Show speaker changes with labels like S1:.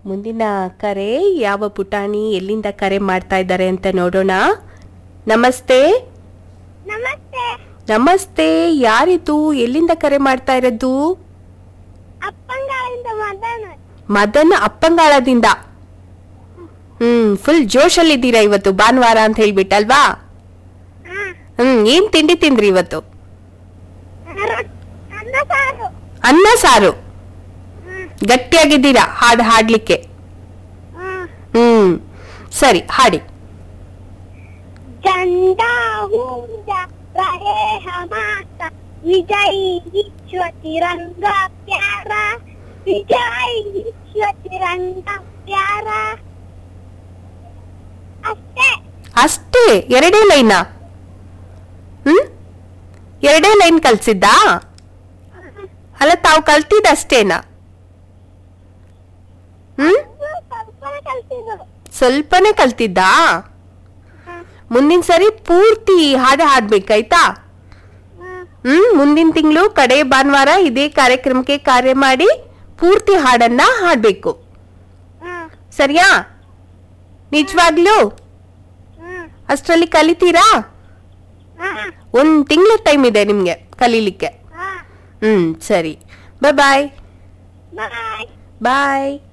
S1: ಮುಂದಿನ ಕರೆ ಯಾವ ಪುಟಾಣಿ ಎಲ್ಲಿಂದ ಕರೆ ಮಾಡ್ತಾ ಇದ್ದಾರೆ ಅಂತ ನೋಡೋಣ ನಮಸ್ತೆ
S2: ನಮಸ್ತೆ
S1: ನಮಸ್ತೆ ಯಾರಿದು ಎಲ್ಲಿಂದ ಕರೆ ಮಾಡ್ತಾ ಇರೋದು
S2: ಅಪ್ಪಂಗಾಳಿಂದ ಮದನ
S1: ಮದನ್ ಅಪ್ಪಂಗಾಳದಿಂದ ಹ್ಮ್ ಫುಲ್ ಜೋಶಲ್ಲಿದ್ದೀರಾ ಇವತ್ತು ಭಾನುವಾರ ಅಂತ ಹೇಳ್ಬಿಟ್ಟಲ್ವಾ
S2: ಹಾ
S1: ಹ್ಮ್ ಏನ್ ತಿಂಡಿ ತಿಂದ್ರಿ ಇವತ್ತು
S2: ರೊಟ್- ಅನ್ನ ಸಾರು
S1: ಅನ್ನ ಸಾರು
S2: ಹ್ಮ್
S1: ಗಟ್ಟಿಯಾಗಿದ್ದೀರಾ ಹಾಡು ಹಾಡ್ಲಿಕ್ಕೆ
S2: ಹ್ಮ್
S1: ಹ್ಮ್ ಸರಿ ಹಾಡಿ
S2: झंडा ऊंचा रहे हमारा विजयी विश्व तिरंगा प्यारा विजयी विश्व तिरंगा प्यारा ಅಷ್ಟೇ
S1: ಅಷ್ಟೇ ಎರಡೇ ಲೈನಾ ಹ್ಮ್ ಎರಡೇ ಲೈನ್ ಕಲ್ಸಿದ್ದಾ ಅಲ್ಲ ತಾವು ಕಲ್ತಿದ್ ಅಷ್ಟೇನಾ ಹ್ಮ್
S2: ಸ್ವಲ್ಪ ಕಲ್ತಿದ್ದು
S1: ಸ್ವಲ್ಪನೇ ಕಲ್ತಿದ್ದಾ ಮುಂದಿನ ಸರಿ ಪೂರ್ತಿ ಹಾಡು ಹಾಡ್ಬೇಕಾಯ್ತಾ ಹ್ಮ್ ಮುಂದಿನ ತಿಂಗಳು ಕಡೆ ಭಾನುವಾರ ಇದೇ ಕಾರ್ಯಕ್ರಮಕ್ಕೆ ಕಾರ್ಯ ಮಾಡಿ ಪೂರ್ತಿ ಹಾಡನ್ನ ಹಾಡ್ಬೇಕು ಸರಿಯಾ ನಿಜವಾಗ್ಲೂ ಅಷ್ಟರಲ್ಲಿ ಕಲಿತೀರಾ ಒಂದ್ ತಿಂಗಳ ಟೈಮ್ ಇದೆ ನಿಮ್ಗೆ ಕಲೀಲಿಕ್ಕೆ ಹ್ಮ್ ಸರಿ ಬಾಯ್ ಬಾಯ್
S2: ಬಾಯ್
S1: ಬಾಯ್